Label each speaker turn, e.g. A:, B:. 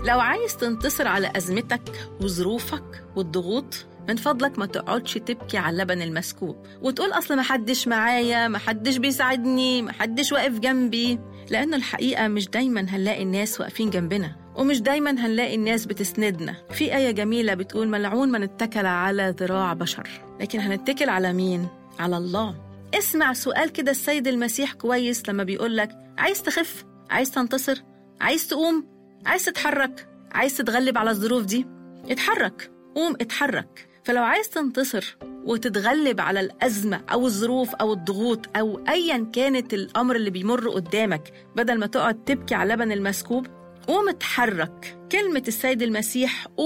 A: لو عايز تنتصر على أزمتك وظروفك والضغوط من فضلك ما تقعدش تبكي على اللبن المسكوب وتقول أصل ما حدش معايا ما حدش بيساعدني ما حدش واقف جنبي لأن الحقيقة مش دايما هنلاقي الناس واقفين جنبنا ومش دايما هنلاقي الناس بتسندنا في آية جميلة بتقول ملعون من اتكل على ذراع بشر لكن هنتكل على مين؟ على الله اسمع سؤال كده السيد المسيح كويس لما بيقولك عايز تخف عايز تنتصر عايز تقوم عايز تتحرك عايز تتغلب على الظروف دي اتحرك قوم اتحرك فلو عايز تنتصر وتتغلب على الأزمة أو الظروف أو الضغوط أو أيا كانت الأمر اللي بيمر قدامك بدل ما تقعد تبكي على لبن المسكوب قوم اتحرك كلمة السيد المسيح